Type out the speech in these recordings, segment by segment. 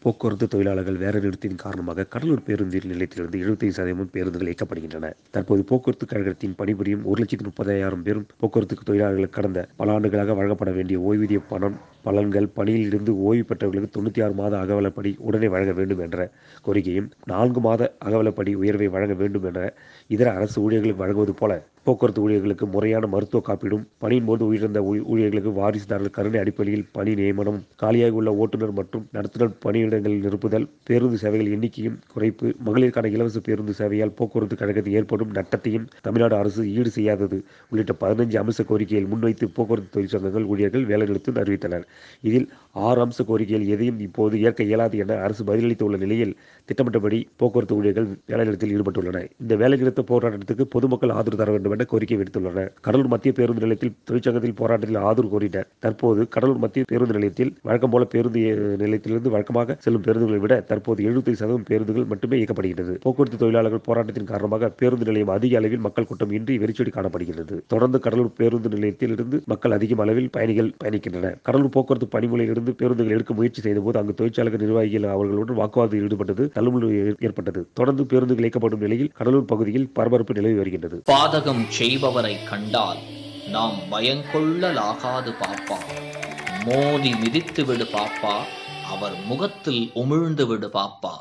போக்குவரத்து தொழிலாளர்கள் வேலை நிறுத்தின் காரணமாக கடலூர் பேருந்து நிலையத்திலிருந்து எழுபத்தைந்து சதவீதம் பேருந்துகள் இயக்கப்படுகின்றன தற்போது போக்குவரத்து கழகத்தின் பணிபுரியும் ஒரு லட்சத்து முப்பதாயிரம் பேரும் போக்குவரத்து தொழிலாளர்களுக்கு கடந்த பல ஆண்டுகளாக வழங்கப்பட வேண்டிய ஓய்வூதிய பணம் பலன்கள் பணியில் இருந்து ஓய்வு பெற்றவர்களுக்கு தொண்ணூற்றி ஆறு மாத அகவலப்படி உடனே வழங்க வேண்டும் என்ற கோரிக்கையும் நான்கு மாத அகவலப்படி உயர்வை வழங்க வேண்டும் என்ற இதர அரசு ஊழியர்களுக்கு வழங்குவது போல போக்குவரத்து ஊழியர்களுக்கு முறையான மருத்துவ காப்பீடும் பணியின் போது உயிரிழந்த ஊ- ஊழியர்களுக்கு வாரிசுதாரர்கள் கருணை அடிப்படையில் பணி நியமனம் காலியாக உள்ள ஓட்டுநர் மற்றும் நடத்துனர் பணியிடங்களில் நிரப்புதல் பேருந்து சேவைகள் எண்ணிக்கையும் குறைப்பு மகளிருக்கான இலவச பேருந்து சேவையால் போக்குவரத்து கழகத்தில் ஏற்படும் நட்டத்தையும் தமிழ்நாடு அரசு ஈடு செய்யாதது உள்ளிட்ட பதினஞ்சு அம்ச கோரிக்கைகள் முன்வைத்து போக்குவரத்து தொழிற்சங்கங்கள் ஊழியர்கள் வேலைநிறுத்தம் அறிவித்தனர் இதில் ஆறு அம்ச கோரிக்கைகள் எதையும் இப்போது ஏற்க இயலாது என அரசு பதிலளித்துள்ள நிலையில் திட்டமிட்டபடி போக்குவரத்து ஊழியர்கள் வேலைநிறுத்தத்தில் ஈடுபட்டுள்ளனர் இந்த வேலைநிறுத்த போராட்டத்துக்கு பொதுமக்கள் ஆதரவு தர வேண்டும் என கோரிக்கை விடுத்துள்ளனர் கடலூர் மத்திய பேருந்து நிலையத்தில் தொழிற்சங்கத்தில் போராட்டத்தில் ஆதரவு கோரினர் தற்போது கடலூர் மத்திய பேருந்து நிலையத்தில் வழக்கம் போல பேருந்து அஹ், நிலையத்திலிருந்து வழக்கமாக செல்லும் பேருந்துகளை விட தற்போது எழுபத்தி சதவீதம் பேருந்துகள் மட்டுமே இயக்கப்படுகிறது போக்குவரத்து தொழிலாளர்கள் போராட்டத்தின் காரணமாக பேருந்து நிலையம் அதிக அளவில் மக்கள் கூட்டம் இன்றி வெறிச்சொடி காணப்படுகிறது தொடர்ந்து கடலூர் பேருந்து நிலையத்தில் இருந்து மக்கள் அதிகம் அளவில் பயணிகள் பயணிக்கின்றனர் கடலூர் போக்குவரத்து பணிமுறையில் இருந்து பேருந்துகள் எடுக்க முயற்சி செய்தபோது அங்கு தொழிற்சாலை நிர்வாகிகள் அவர்களுடன் வாக்குவாதத்தில் ஈடுபட்டது தள்ளுமுள்ளு ஏ- ஏற்பட்டது தொடர்ந்து பேருந்துகள் இயக்கப்படும் நிலையில் கடலூர் பகுதியில் பரபரப்பு நிலவி வருகின்றது பாதகம் செய்பவரை கண்டால் நாம் பயங்கொள்ளலாகாது பாப்பா மோதி மிதித்து விடு பாப்பா அவர் முகத்தில் உமிழ்ந்து விடு பாப்பா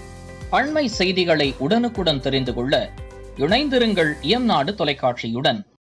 அண்மை செய்திகளை உடனுக்குடன் தெரிந்து கொள்ள இணைந்திருங்கள் இயம்நாடு தொலைக்காட்சியுடன்